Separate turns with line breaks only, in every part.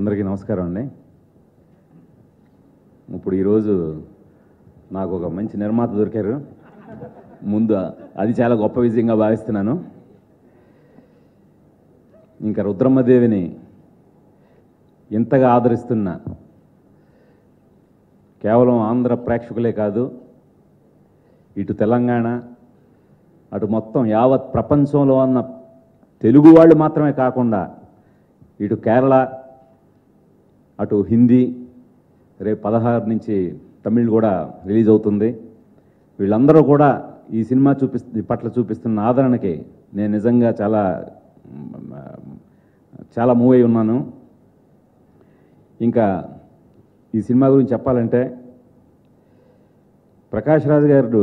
అందరికీ నమస్కారం అండి ఇప్పుడు ఈరోజు నాకు ఒక మంచి నిర్మాత దొరికారు ముందు అది చాలా గొప్ప విజయంగా భావిస్తున్నాను ఇంకా రుద్రమ్మదేవిని ఇంతగా ఆదరిస్తున్న కేవలం ఆంధ్ర ప్రేక్షకులే కాదు ఇటు తెలంగాణ అటు మొత్తం యావత్ ప్రపంచంలో ఉన్న తెలుగు వాళ్ళు మాత్రమే కాకుండా ఇటు కేరళ అటు హిందీ రేపు పదహారు నుంచి తమిళ్ కూడా రిలీజ్ అవుతుంది వీళ్ళందరూ కూడా ఈ సినిమా చూపిస్తు పట్ల చూపిస్తున్న ఆదరణకి నేను నిజంగా చాలా మ్, చాలా మూవ్ అయి ఉన్నాను ఇంకా ఈ సినిమా గురించి చెప్పాలంటే ప్రకాష్ రాజ్ గారు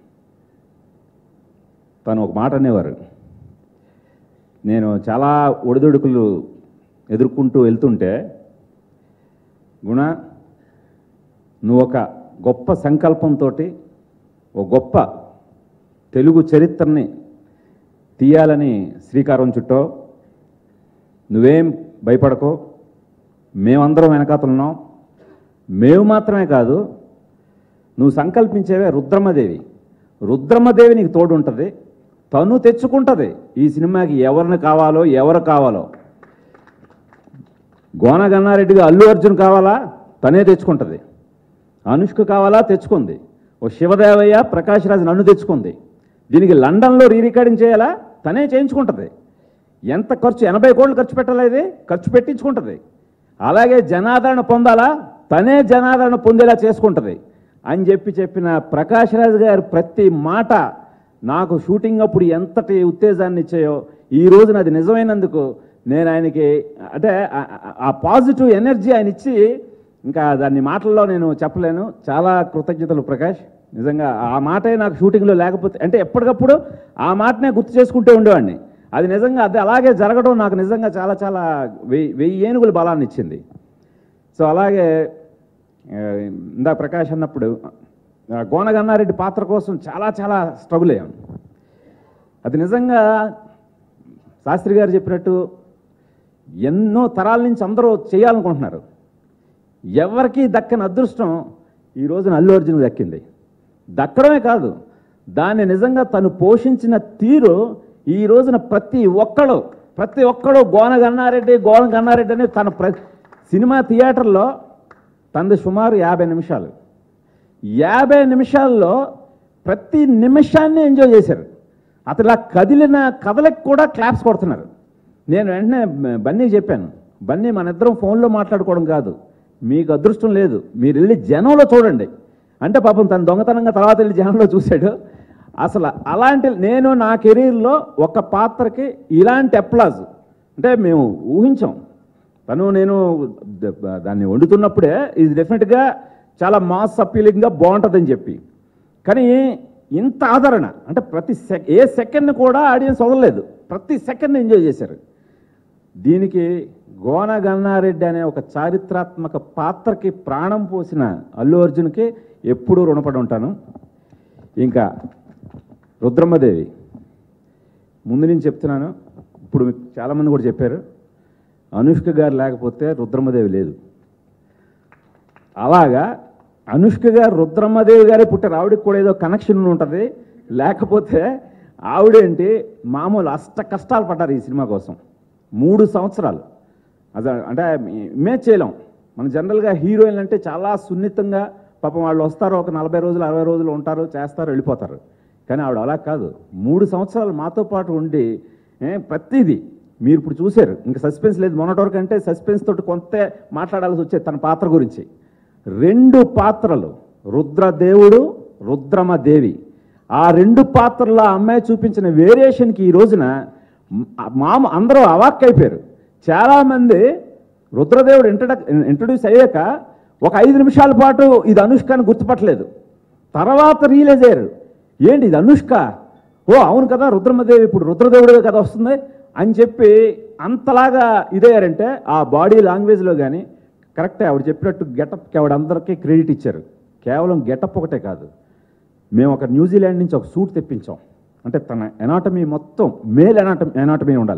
తను ఒక మాట అనేవారు నేను చాలా ఒడిదుడుకులు ఎదుర్కొంటూ వెళ్తుంటే గుణ నువ్వు ఒక గొప్ప సంకల్పంతో ఒక గొప్ప తెలుగు చరిత్రని తీయాలని శ్రీకారం చుట్టో నువ్వేం భయపడకో మేమందరం వెనకాతలున్నాం మేము మాత్రమే కాదు నువ్వు సంకల్పించేవే రుద్రమ్మదేవి రుద్రమ్మదేవి నీకు తోడు ఉంటుంది తను తెచ్చుకుంటుంది ఈ సినిమాకి ఎవరిని కావాలో ఎవరు కావాలో గోన గన్నారెడ్డిగా అల్లు అర్జున్ కావాలా తనే తెచ్చుకుంటుంది అనుష్క కావాలా తెచ్చుకుంది ఓ శివదేవయ్య ప్రకాష్ రాజ్ నన్ను తెచ్చుకుంది దీనికి లండన్లో రీ రికార్డింగ్ చేయాలా తనే చేయించుకుంటుంది ఎంత ఖర్చు ఎనభై కోట్లు ఖర్చు పెట్టాలా ఇది ఖర్చు పెట్టించుకుంటుంది అలాగే జనాదరణ పొందాలా తనే జనాదరణ పొందేలా చేసుకుంటుంది అని చెప్పి చెప్పిన ప్రకాష్ రాజ్ గారు ప్రతి మాట నాకు షూటింగ్ అప్పుడు ఎంతటి ఉత్తేజాన్ని ఇచ్చాయో ఈ రోజున అది నిజమైనందుకు నేను ఆయనకి అంటే ఆ- ఆ- ఆ పాజిటివ్ ఎనర్జీ ఆయన ఇచ్చి ఇంకా దాన్ని మాటల్లో నేను చెప్పలేను చాలా కృతజ్ఞతలు ప్రకాష్ నిజంగా ఆ మాటే నాకు షూటింగ్లో లేకపోతే అంటే ఎప్పటికప్పుడు ఆ మాటనే గుర్తు చేసుకుంటూ ఉండేవాడిని అది నిజంగా అది అలాగే జరగడం నాకు నిజంగా చాలా చాలా వెయ్యి వెయ్యి ఏనుగుల బలాన్ని ఇచ్చింది సో అలాగే ఆ, ఇందా ప్రకాష్ అన్నప్పుడు ఆ, గోన గన్నారెడ్డి పాత్ర కోసం చాలా చాలా స్ట్రగుల్ అయ్యాను అది నిజంగా శాస్త్రి గారు చెప్పినట్టు ఎన్నో తరాల నుంచి అందరూ చేయాలనుకుంటున్నారు ఎవరికీ దక్కని అదృష్టం ఈ రోజున అల్లు అర్జున్ దక్కింది దక్కడమే కాదు దాన్ని నిజంగా తను పోషించిన తీరు ఈ రోజున ప్రతి ఒక్కడు ప్రతి ఒక్కడు గోన గన్నారెడ్డి గోన గన్నారెడ్డి అని తన ప్ర సినిమా థియేటర్లో తనది సుమారు యాభై నిమిషాలు యాభై నిమిషాల్లో ప్రతి నిమిషాన్ని ఎంజాయ్ చేశారు అతను ఇలా కదిలిన కథలకు కూడా క్లాప్స్ కొడుతున్నారు నేను వెంటనే బన్నీ చెప్పాను బన్నీ మన ఇద్దరం ఫోన్లో మాట్లాడుకోవడం కాదు మీకు అదృష్టం లేదు మీరు వెళ్ళి జనంలో చూడండి అంటే పాపం తను దొంగతనంగా తర్వాత వెళ్ళి జనంలో చూశాడు అసలు అలాంటి నేను నా కెరీర్లో ఒక పాత్రకి ఇలాంటి అప్లాజ్ అంటే మేము ఊహించాం తను నేను ద- దాన్ని వండుతున్నప్పుడే ఇది డెఫినెట్గా చాలా మాస్ అప్పీలింగ్గా బాగుంటుందని చెప్పి కానీ ఇంత ఆదరణ అంటే ప్రతి సెక్ ఏ సెకండ్ కూడా ఆడియన్స్ వదలలేదు ప్రతి సెకండ్ ఎంజాయ్ చేశారు దీనికి గోన గన్నారెడ్డి అనే ఒక చారిత్రాత్మక పాత్రకి ప్రాణం పోసిన అల్లు అర్జున్కి ఎప్పుడూ రుణపడి ఉంటాను ఇంకా రుద్రమ్మదేవి ముందు నుంచి చెప్తున్నాను ఇప్పుడు మీకు చాలామంది కూడా చెప్పారు అనుష్క గారు లేకపోతే రుద్రమ్మదేవి లేదు అలాగా అనుష్క గారు రుద్రమ్మదేవి గారే పుట్టారు ఆవిడకి కూడా ఏదో కనెక్షన్ ఉంటుంది లేకపోతే ఆవిడేంటి మామూలు అష్ట కష్టాలు పడ్డారు ఈ సినిమా కోసం మూడు సంవత్సరాలు అదే అంటే ఇమేజ్ చేయలేం మన జనరల్గా హీరోయిన్లు అంటే చాలా సున్నితంగా పాపం వాళ్ళు వస్తారు ఒక నలభై రోజులు అరవై రోజులు ఉంటారు చేస్తారు వెళ్ళిపోతారు కానీ ఆవిడ అలా కాదు మూడు సంవత్సరాలు మాతో పాటు ఉండి ఏ, ప్రతిదీ మీరు ఇప్పుడు చూశారు ఇంకా సస్పెన్స్ లేదు మొన్నటి వరకు అంటే సస్పెన్స్ తోటి కొంత మాట్లాడాల్సి వచ్చేది తన పాత్ర గురించి రెండు పాత్రలు రుద్రదేవుడు రుద్రమ దేవి ఆ రెండు పాత్రల్లో ఆ అమ్మాయి చూపించిన వేరియేషన్కి ఈ రోజున మ్- మామ అందరూ అవాక్కైపోయారు చాలామంది రుద్రదేవుడు ఇంట్రడక్ ఇంట్రడ్యూస్ అయ్యాక ఒక ఐదు నిమిషాల పాటు ఇది అనుష్క అని గుర్తుపట్టలేదు తర్వాత రియలైజ్ అయ్యారు ఏంటి ఇది అనుష్క ఓ అవును కదా రుద్రమదేవి ఇప్పుడు రుద్రదేవుడిగా కదా వస్తుంది అని చెప్పి అంతలాగా ఇదయ్యారంటే ఆ బాడీ లాంగ్వేజ్లో కానీ కరెక్టే ఆవిడ చెప్పినట్టు గెటప్కి ఆవిడ అందరికీ క్రెడిట్ ఇచ్చారు కేవలం గెటప్ ఒకటే కాదు మేము ఒక న్యూజిలాండ్ నుంచి ఒక సూట్ తెప్పించాం అంటే తన ఎనాటమీ మొత్తం మేల్ ఎనాటమీ ఎనాటమీ ఉండాలి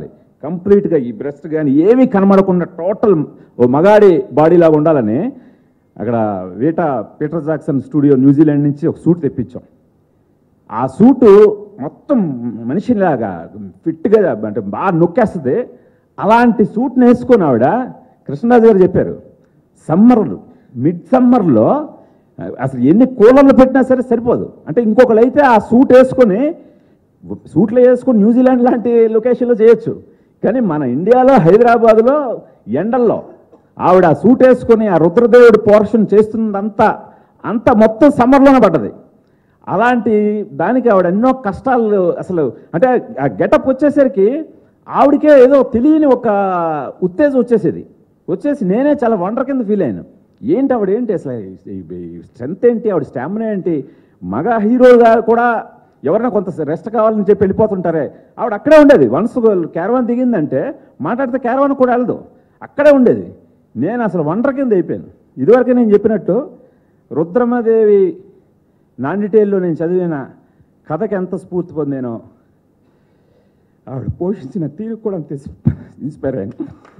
కంప్లీట్గా ఈ బ్రెస్ట్ కానీ ఏమీ కనబడకుండా టోటల్ ఓ మగాడి బాడీలాగా ఉండాలని అక్కడ Vita Peter Jackson studio New Zealand నుంచి ఒక సూట్ తెప్పించాం ఆ సూటు మొత్తం మనిషిలాగా ఫిట్గా అంటే బాగా నొక్కేస్తుంది అలాంటి సూట్ని వేసుకొని ఆవిడ కృష్ణరాజు గారు చెప్పారు సమ్మర్ మిడ్ సమ్మర్లో అసలు ఎన్ని కూలర్లు పెట్టినా సరే సరిపోదు అంటే ఇంకొకరు అయితే ఆ సూట్ వేసుకొని సూట్లో వేసుకొని న్యూజిలాండ్ లాంటి లొకేషన్లో చేయొచ్చు కానీ మన ఇండియాలో హైదరాబాద్లో ఎండల్లో ఆవిడ ఆ సూట్ వేసుకొని ఆ రుద్రదేవుడి పోర్షన్ చేస్తున్నదంతా అంతా మొత్తం సమ్మర్లోనే పడ్డది అలాంటి దానికి ఆవిడ ఎన్నో కష్టాలు అసలు అంటే ఆ గెటప్ వచ్చేసరికి ఆవిడకే ఏదో తెలియని ఒక ఉత్తేజం వచ్చేసేది వచ్చేసి నేనే చాలా వండర్ కింద ఫీల్ అయ్యాను ఏంటి ఆవిడ ఏంటి అసలు స్ట్రెంత్ ఏంటి ఆవిడ స్టామినా ఏంటి మగ హీరోగా కూడా ఎవరైనా కొంత రెస్ట్ కావాలని చెప్పి వెళ్ళిపోతుంటారే ఆవిడ అక్కడే ఉండేది వన్స్ క్యారవాన్ దిగిందంటే మాట్లాడితే క్యారవాన్ కూడా వెళ్ళదు అక్కడే ఉండేది నేను అసలు వండర్ కింద అయిపోయాను ఇదివరకు నేను చెప్పినట్టు రుద్రమదేవి నాన్ డీటెయిల్లో నేను చదివిన కథకి ఎంత స్ఫూర్తి పొందానో ఆవిడ పోషించిన తీరు కూడా అంత ఇన్స్పైర్ అయ్యాను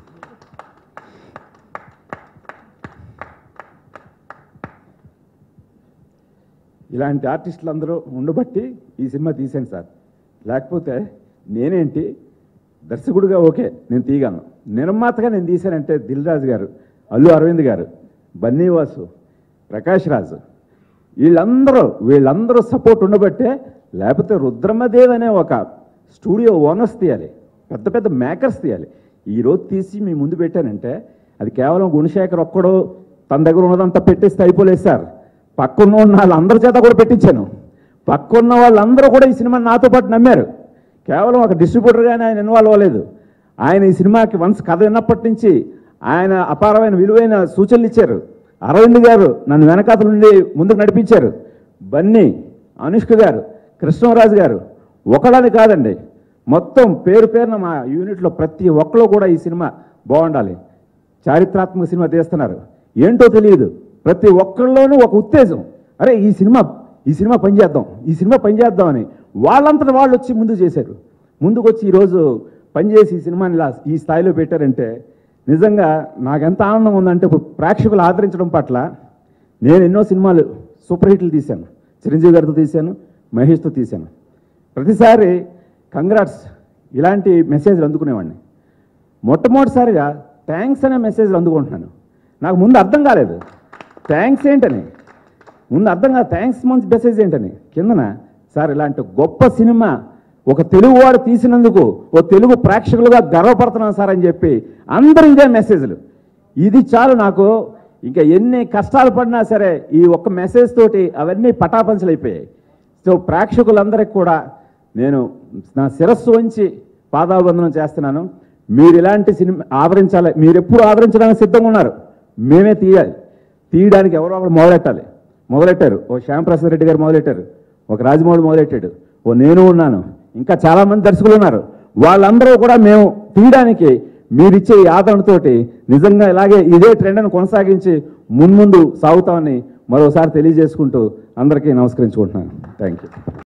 ఇలాంటి ఆర్టిస్టులు అందరూ ఉండబట్టి ఈ సినిమా తీశాను సార్ లేకపోతే నేనేంటి దర్శకుడిగా ఓకే నేను తీయగలను నిర్మాతగా నేను తీశానంటే దిల్ రాజు గారు అల్లు అరవింద్ గారు బన్నీవాసు ప్రకాష్ రాజు వీళ్ళందరూ వీళ్ళందరూ సపోర్ట్ ఉండబట్టే లేకపోతే రుద్రమదేవ్ అనే ఒక స్టూడియో ఓనర్స్ తీయాలి పెద్ద పెద్ద మేకర్స్ తీయాలి ఈరోజు తీసి మీ ముందు పెట్టానంటే అది కేవలం గుణశేఖర్ ఒక్కడు తన దగ్గర ఉన్నదంతా పెట్టేస్తే అయిపోలేదు సార్ పక్కన్న ఉన్న వాళ్ళందరి చేత కూడా పెట్టించాను పక్కన్న వాళ్ళందరూ కూడా ఈ సినిమా నాతో పాటు నమ్మారు కేవలం ఒక డిస్ట్రిబ్యూటర్గానే ఆయన ఇన్వాల్వ్ అవ్వలేదు ఆయన ఈ సినిమాకి వన్స్ కథ విన్నప్పటి నుంచి ఆయన అపారమైన విలువైన సూచనలు ఇచ్చారు అరవింద్ గారు నన్ను వెనకాతల నుండి ముందుకు నడిపించారు బన్నీ అనుష్క గారు కృష్ణరాజు గారు ఒకళ్ళని కాదండి మొత్తం పేరు పేరున మా యూనిట్లో ప్రతి ఒక్కరు కూడా ఈ సినిమా బాగుండాలి చారిత్రాత్మక సినిమా తీస్తున్నారు ఏంటో తెలియదు ప్రతి ఒక్కరిలోనూ ఒక ఉత్తేజం అరే ఈ సినిమా ఈ సినిమా పనిచేద్దాం ఈ సినిమా పనిచేద్దామని వాళ్ళంతట వాళ్ళు వచ్చి ముందు చేశారు ముందుకు వచ్చి ఈరోజు పనిచేసి ఈ సినిమాని ఇలా ఈ స్థాయిలో పెట్టారంటే నిజంగా నాకు ఎంత ఆనందం ఉందంటే ఇప్పుడు ప్రేక్షకులు ఆదరించడం పట్ల నేను ఎన్నో సినిమాలు సూపర్ హిట్లు తీశాను చిరంజీవి గారితో తీశాను మహేష్తో తీశాను ప్రతిసారి కంగ్రాట్స్ ఇలాంటి మెసేజ్లు అందుకునేవాడిని మొట్టమొదటిసారిగా థ్యాంక్స్ అనే మెసేజ్లు అందుకుంటున్నాను నాకు ముందు అర్థం కాలేదు థ్యాంక్స్ ఏంటని ముందు అర్థం కాదు థ్యాంక్స్ మంచి మెసేజ్ ఏంటని కిందన సార్ ఇలాంటి గొప్ప సినిమా ఒక తెలుగువాడు తీసినందుకు ఓ తెలుగు ప్రేక్షకులుగా గర్వపడుతున్నాను సార్ అని చెప్పి అందరూ ఇదే మెసేజ్లు ఇది చాలు నాకు ఇంకా ఎన్ని కష్టాలు పడినా సరే ఈ ఒక్క మెసేజ్ తోటి అవన్నీ పటాపంచలు అయిపోయాయి సో ప్రేక్షకులందరికీ కూడా నేను నా శిరస్సు వంచి పాదాబంధనం చేస్తున్నాను మీరు ఇలాంటి సినిమా ఆదరించాలి మీరు ఎప్పుడు ఆదరించడానికి సిద్ధంగా ఉన్నారు మేమే తీయాలి తీయడానికి ఎవరో ఒకరు మొదలెట్టాలి మొదలెట్టారు ఓ శ్యాంప్రసాద్ రెడ్డి గారు మొదలెట్టారు ఒక రాజమౌళి మొదలెట్టాడు ఓ నేను ఉన్నాను ఇంకా చాలా మంది దర్శకులు ఉన్నారు వాళ్ళందరూ కూడా మేము తీయడానికి మీరిచ్చే ఈ ఆదరణతోటి నిజంగా ఇలాగే ఇదే ట్రెండ్ను కొనసాగించి మున్ముందు సాగుతామని మరోసారి తెలియజేసుకుంటూ అందరికీ నమస్కరించుకుంటున్నాను థ్యాంక్ యూ